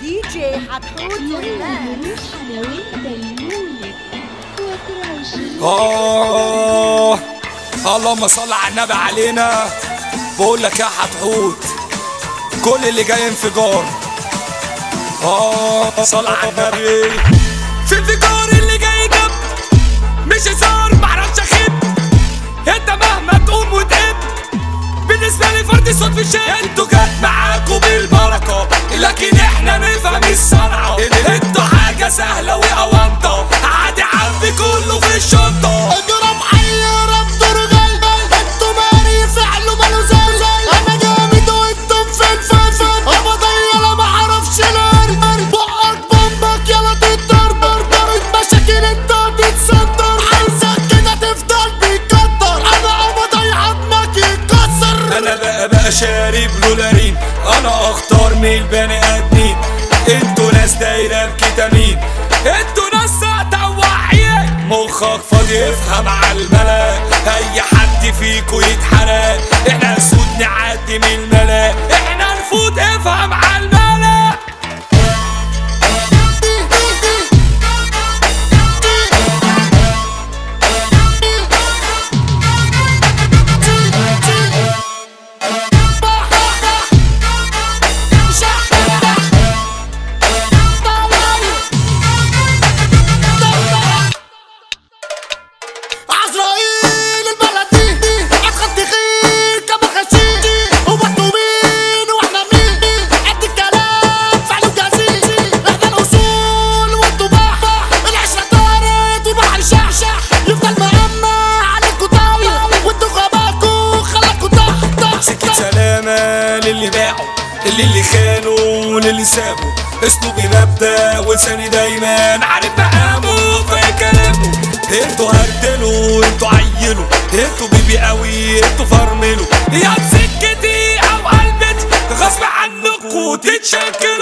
دي جي حتحوت فنان مش حلاوة المولد وتراشي آه اللهم صل على النبي علينا بقول لك يا حتحوت كل اللي جاي انفجار آه صل على النبي في انفجار اللي جاي جنب مش هزار معرفش اخب انت مهما تقوم وتقب بالنسبة لي فرد صوت في الشارع انتوا جت معاكوا بالبركة لكن احنا نفهم الصنعة انتوا حاجة سهلة وأونطة عادي عبي كله في الشنطة اضرب حي رب رجال انتوا ماري فعله ماله زي انا جامد وانتم فين فين فين ابا ضيع ما اعرفش نار بقك بمبك يلا تتدربر دارت مشاكل انت بتصدر عايزك كده تفضل بيكتر انا ابا ضيع عظمك يتكسر انا بقى بقى شارب لولارين انا اختار من البني ادمين انتوا ناس دايره بكتامين انتوا ناس واعيين مخك فاضي افهم على الملا اي حد فيكو يتحرق احنا اسود نعدي من الملا احنا نفوت افهم على الملا عزرائيل البلد دي ادخل تخيل كما خشيل هو انتوا مين واحنا مين قد الكلام فعلوا جزيل احنا الاصول وانتوا بح العشرة دارت والبحر شحشح يفضل مهمة عليكوا طاير وانتوا غباكوا خلاكوا تحت تحت سكة سلامة للي باعوا اللي اللي خانوا للي سابوا اسلوبي مبدأ ولساني دايما عارف مقامه في كلامه انتوا هرتلوا انتوا عيلوا انتوا بيبي قوي انتوا فرملوا يا سكتي او قلبت غصب عنكوا تتشكلوا